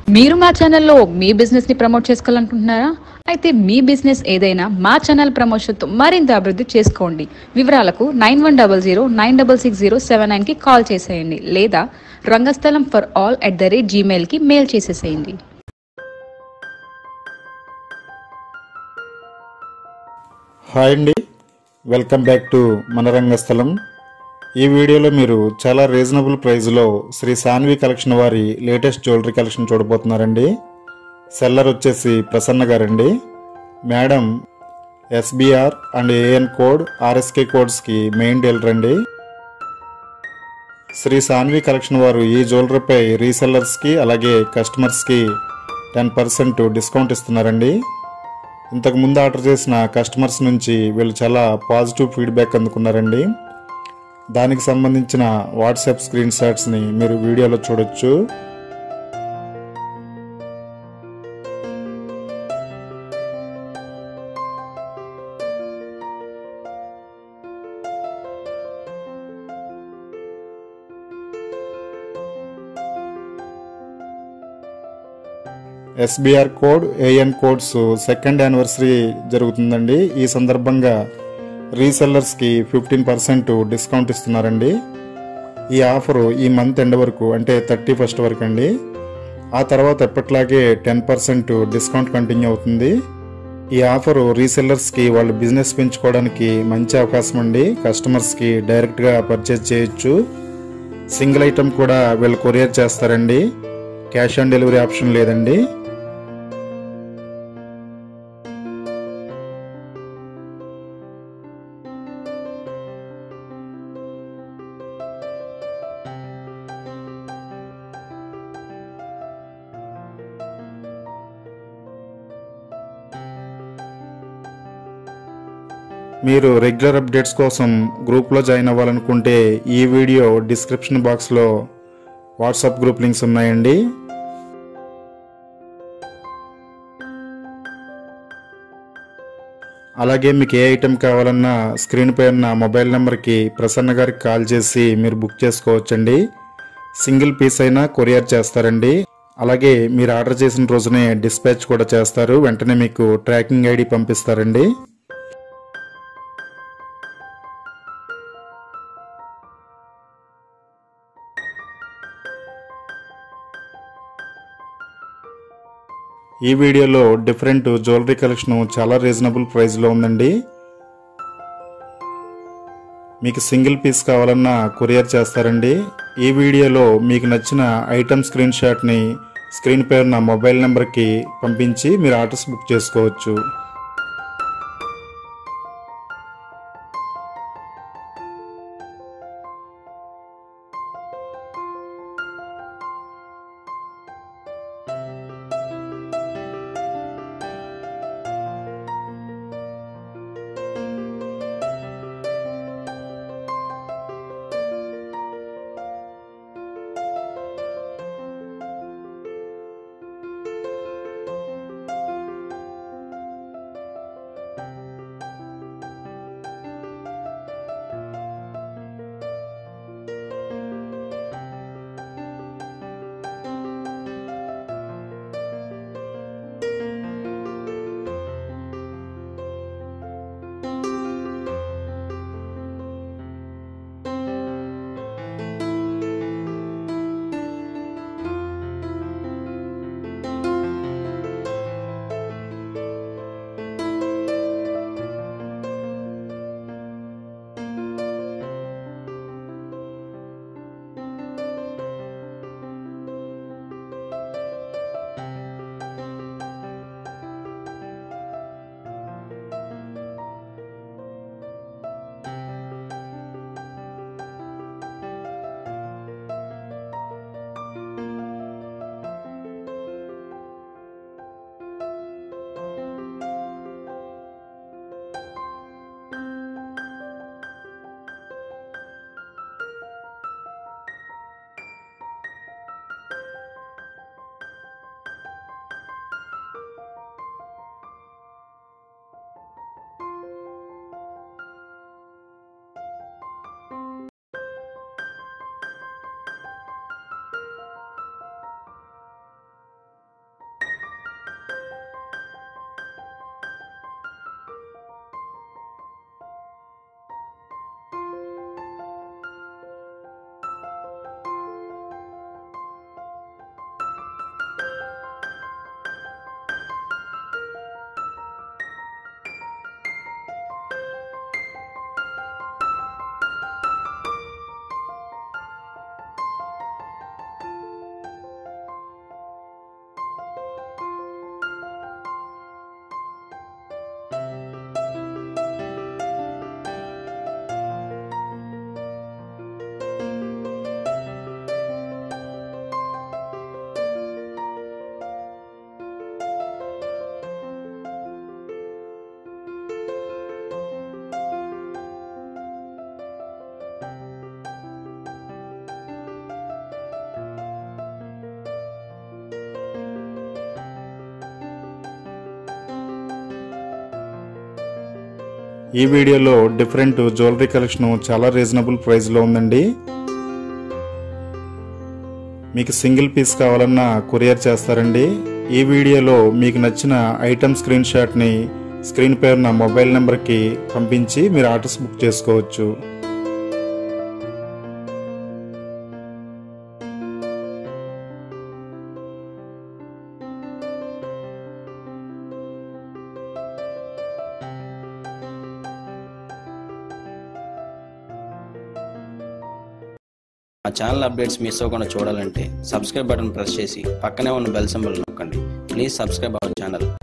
మీరు మా ఛానల్లో మీ బిజినెస్ ని ప్రమోట్ చేసుకోవాలనుకుంటున్నారా అయితే మీ బిజినెస్ ఏదైనా మా ఛానల్ ప్రమోషన్తో మరింత అభివృద్ధి చేసుకోండి వివరాలకు nine one double zero nine double six zero seven నైన్కి కాల్ చేసేయండి లేదా Rangasthalam for all at the rate జీమెయిల్కి మెయిల్ చేసేసేయండి హాయ్ అండి వెల్కమ్ బ్యాక్ టు మన రంగస్థలం ఈ వీడియోలో మీరు చాలా రీజనబుల్ ప్రైస్లో శ్రీ సాన్వి కలెక్షన్ వారి లేటెస్ట్ జ్యువెలరీ కలెక్షన్ చూడబోతున్నారండి సెల్లర్ వచ్చేసి ప్రసన్న గారండి madam SBR and AN code RSK కోడ్స్కి మెయిన్ డీలర్ అండి శ్రీ సాన్వి కలెక్షన్ వారు ఈ జ్యువెలరీపై రీసెల్లర్స్కి అలాగే కస్టమర్స్కి టెన్ పర్సెంట్ డిస్కౌంట్ ఇస్తున్నారండి ఇంతకు ముందు ఆర్డర్ చేసిన కస్టమర్స్ నుంచి వీళ్ళు చాలా పాజిటివ్ ఫీడ్బ్యాక్ అందుకున్నారండి దానికి సంబంధించిన వాట్సాప్ స్క్రీన్ షాట్స్ని మీరు వీడియోలో చూడొచ్చు SBR code AN codes second anniversary జరుగుతుందండి ఈ సందర్భంగా రీసెల్లర్స్కి ఫిఫ్టీన్ పర్సెంట్ డిస్కౌంట్ ఇస్తున్నారండి ఈ ఆఫర్ ఈ మంత్ ఎండ్ వరకు అంటే థర్టీ ఫస్ట్ వరకు అండి ఆ తర్వాత ఎప్పట్లాగే టెన్ పర్సెంట్ డిస్కౌంట్ కంటిన్యూ అవుతుంది ఈ ఆఫర్ రీసెల్లర్స్కి వాళ్ళ బిజినెస్ పెంచుకోవడానికి మంచి అవకాశం అండి కస్టమర్స్కి డైరెక్ట్గా పర్చేజ్ చేయొచ్చు సింగిల్ ఐటమ్ కూడా వీళ్ళు కొరియర్ చేస్తారండి క్యాష్ ఆన్ డెలివరీ ఆప్షన్ లేదండి మీరు రెగ్యులర్ అప్డేట్స్ కోసం గ్రూప్లో జాయిన్ అవ్వాలనుకుంటే ఈ వీడియో డిస్క్రిప్షన్ బాక్స్లో వాట్సాప్ గ్రూప్ లింక్స్ ఉన్నాయండి అలాగే మీకు ఏ ఐటెం కావాలన్నా స్క్రీన్ పై ఉన్న మొబైల్ నెంబర్కి ప్రసన్న గారికి కాల్ చేసి మీరు బుక్ చేసుకోవచ్చండి సింగిల్ పీస్ అయినా కొరియర్ చేస్తారండి అలాగే మీరు ఆర్డర్ చేసిన రోజునే డిస్పాచ్ కూడా చేస్తారు వెంటనే మీకు ట్రాకింగ్ ఐడి పంపిస్తారండి ఈ వీడియోలో డిఫరెంట్ జ్యువెలరీ కలెక్షన్ చాలా రీజనబుల్ ప్రైస్లో ఉందండి మీకు సింగిల్ పీస్ కావాలన్నా కొరియర్ చేస్తారండి ఈ వీడియోలో మీకు నచ్చిన ఐటమ్ స్క్రీన్ షాట్ని స్క్రీన్ పై ఉన్న మొబైల్ నెంబర్కి పంపించి మీరు ఆర్డర్స్ బుక్ చేసుకోవచ్చు ఈ వీడియోలో డిఫరెంట్ జ్యువెలరీ కలెక్షన్ చాలా రీజనబుల్ ప్రైస్లో ఉందండి మీకు సింగిల్ పీస్ కావాలన్నా కొరియర్ చేస్తారండి ఈ వీడియోలో మీకు నచ్చిన ఐటమ్ స్క్రీన్ షాట్ని స్క్రీన్ పై ఉన్న మొబైల్ నెంబర్కి పంపించి మీరు ఆర్డర్స్ బుక్ చేసుకోవచ్చు మా ఛానల్ అప్డేట్స్ మిస్ అవ్వకుండా చూడాలంటే సబ్స్క్రైబ్ బటన్ ప్రెస్ చేసి పక్కనే ఉన్న బెల్ సింబల్ నొక్కండి ప్లీజ్ సబ్స్క్రైబ్ అవర్ ఛానల్